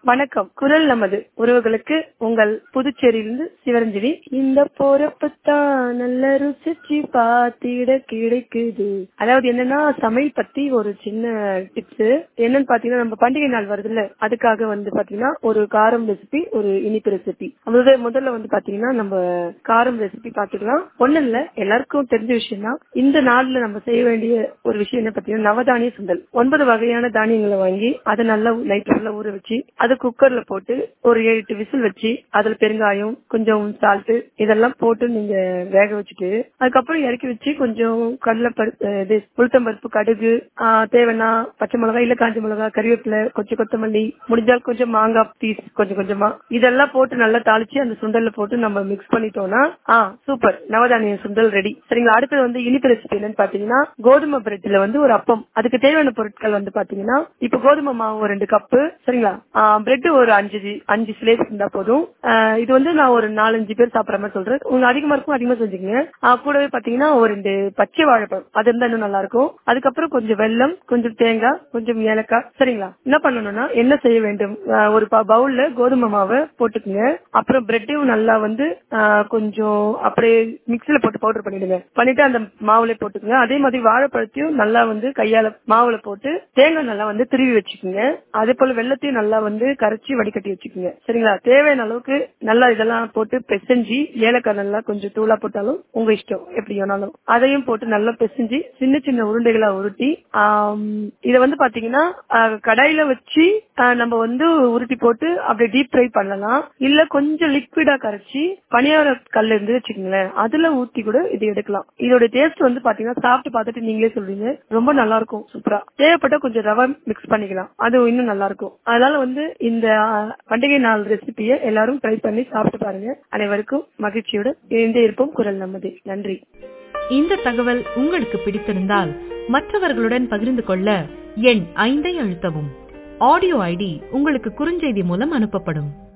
வணக்கம் குரல் நமது உறவுகளுக்கு உங்கள் புதுச்சேரியிலிருந்து சிவரஞ்சனி இந்த போறப்பத்தான் நல்ல ருசிச்சு பாத்திட கிடைக்குது அதாவது என்னன்னா சமையல் பத்தி ஒரு சின்ன டிப்ஸ் என்னன்னு பாத்தீங்கன்னா நம்ம பண்டிகை நாள் வருதுல்ல அதுக்காக வந்து பாத்தீங்கன்னா ஒரு காரம் ரெசிபி ஒரு இனிப்பு ரெசிபி முதல்ல முதல்ல வந்து பாத்தீங்கன்னா நம்ம காரம் ரெசிபி பாத்துக்கலாம் ஒண்ணு இல்ல எல்லாருக்கும் தெரிஞ்ச விஷயம் தான் இந்த நாள்ல நம்ம செய்ய வேண்டிய ஒரு விஷயம் என்ன பாத்தீங்கன்னா நவதானிய சுண்டல் ஒன்பது வகையான தானியங்களை வாங்கி அதை நல்லா நைட் ஃபுல்லா ஊற வச்சு அதை குக்கர்ல போட்டு ஒரு ஏழு எட்டு விசில் வச்சு அதுல பெருங்காயம் கொஞ்சம் சால்ட் இதெல்லாம் போட்டு நீங்க வேக வச்சுட்டு அதுக்கப்புறம் இறக்கி வச்சு கொஞ்சம் கடலை பருப்பு இது உளுத்தம் பருப்பு கடுகு ஆஹ் தேவைன்னா பச்சை மிளகாய் இல்ல காஞ்ச மிளகாய் கறிவேப்பிலை கொஞ்சம் கொத்தமல்லி முடிஞ்சால் கொஞ்சம் மாங்காய் பீஸ் கொஞ்சம் கொஞ்சமா இதெல்லாம் போட்டு நல்லா தாளிச்சு அந்த சுண்டல்ல போட்டு நம்ம மிக்ஸ் பண்ணிட்டோம்னா ஆ சூப்பர் நவதானிய சுண்டல் ரெடி சரிங்களா அடுத்தது வந்து இனிப்பு ரெசிபி என்னன்னு பாத்தீங்கன்னா கோதுமை பிரெட்ல வந்து ஒரு அப்பம் அதுக்கு தேவையான பொருட்கள் வந்து பாத்தீங்கன்னா இப்ப கோதுமை மாவு ஒரு ரெண்டு கப்பு சரிங்களா பிரெட் ஒரு அஞ்சு அஞ்சு ஸ்லேஸ் இருந்தா போதும் ஆஹ் இது வந்து நான் ஒரு நாலஞ்சு பேர் சாப்பிடுற மாதிரி சொல்றேன் உங்க அதிகமா இருக்கும் அதிகமா செஞ்சுக்கங்க ஆஹ் கூடவே பாத்தீங்கன்னா ஒரு ரெண்டு பச்சை வாழைப்பழம் அது இருந்தா இன்னும் நல்லா இருக்கும் அதுக்கப்புறம் கொஞ்சம் வெல்லம் கொஞ்சம் தேங்காய் கொஞ்சம் ஏலக்காய் சரிங்களா என்ன பண்ணணும்னா என்ன செய்ய வேண்டும் ஆஹ் ஒரு பவுல்ல கோதுமை மாவை போட்டுக்குங்க அப்புறம் பிரெட்டையும் நல்லா வந்து ஆஹ் கொஞ்சம் அப்படியே மிக்சில போட்டு பவுடர் பண்ணிடுங்க பண்ணிட்டு அந்த மாவுல போட்டுக்குங்க அதே மாதிரி வாழைப்பழத்தையும் நல்லா வந்து கையால மாவுல போட்டு தேங்காய் நல்லா வந்து திருவி வச்சுக்கோங்க அதே போல வெள்ளத்தையும் நல்லா வந்து கரைச்சி வடிகட்டி வச்சுக்கோங்க சரிங்களா தேவையான அளவுக்கு நல்லா இதெல்லாம் போட்டு பெசஞ்சு ஏலக்காய் நல்லா கொஞ்சம் தூளா போட்டாலும் உங்க இஷ்டம் எப்படி வேணாலும் அதையும் போட்டு நல்லா பெசஞ்சு சின்ன சின்ன உருண்டைகளா உருட்டி இத வந்து பாத்தீங்கன்னா கடாயில வச்சு நம்ம வந்து உருட்டி போட்டு அப்படியே டீப் ஃப்ரை பண்ணலாம் இல்ல கொஞ்சம் லிக்விடா கரைச்சி பனியார கல்ல இருந்து வச்சுக்கோங்களேன் அதுல ஊத்தி கூட இது எடுக்கலாம் இதோட டேஸ்ட் வந்து பாத்தீங்கன்னா சாப்பிட்டு பார்த்துட்டு நீங்களே சொல்றீங்க ரொம்ப நல்லா இருக்கும் சூப்பரா தேவைப்பட்ட கொஞ்சம் ரவை மிக்ஸ் பண்ணிக்கலாம் அது இன்னும் நல்லா இருக்கும் அதனால வந்து இந்த பண்டிகை நாள் ரெசிபியை எல்லாரும் ட்ரை பண்ணி சாப்பிட்டு பாருங்க அனைவருக்கும் மகிழ்ச்சியோட இணைந்தே இருப்போம் குரல் நமது நன்றி இந்த தகவல் உங்களுக்கு பிடித்திருந்தால் மற்றவர்களுடன் பகிர்ந்து கொள்ள எண் ஐந்தை அழுத்தவும் ஆடியோ ஐடி உங்களுக்கு குறுஞ்செய்தி மூலம் அனுப்பப்படும்